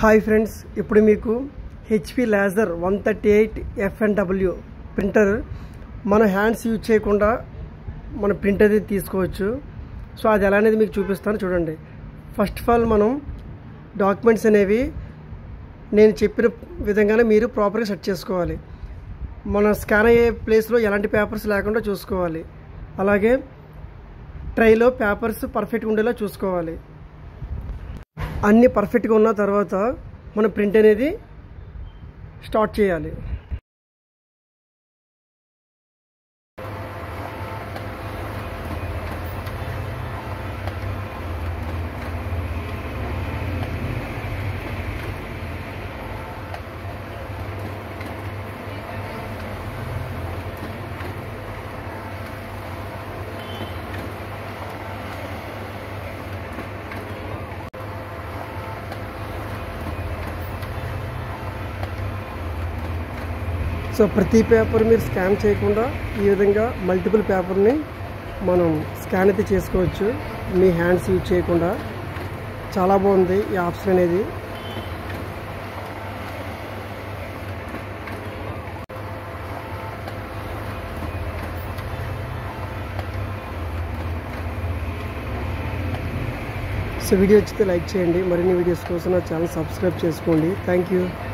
hi friends ఇప్పుడు మీకు HP laser one thirty eight FNW printer మన హ్యాండ్స్ యూజ్ చేయకుండా మన ప్రింట్ అనేది తీసుకోవచ్చు సో అది ఎలా అనేది మీకు చూపిస్తాను చూడండి ఫస్ట్ ఆఫ్ ఆల్ మనం డాక్యుమెంట్స్ అనేవి నేను చెప్పిన విధంగానే మీరు ప్రాపర్గా సెట్ చేసుకోవాలి మన స్కాన్ అయ్యే ప్లేస్లో ఎలాంటి పేపర్స్ లేకుండా చూసుకోవాలి అలాగే ట్రైలో పేపర్స్ పర్ఫెక్ట్గా ఉండేలా చూసుకోవాలి అన్నీ పర్ఫెక్ట్గా ఉన్న తర్వాత మన ప్రింట్ అనేది స్టార్ట్ చేయాలి సో ప్రతి పేపర్ మీరు స్కాన్ చేయకుండా ఈ విధంగా మల్టిపుల్ పేపర్ని మనం స్కాన్ అయితే చేసుకోవచ్చు మీ హ్యాండ్స్ యూజ్ చేయకుండా చాలా బాగుంది ఈ ఆప్షన్ అనేది సో వీడియో వచ్చితే లైక్ చేయండి మరిన్ని వీడియోస్ కోసం నా ఛానల్ సబ్స్క్రైబ్ చేసుకోండి థ్యాంక్ యూ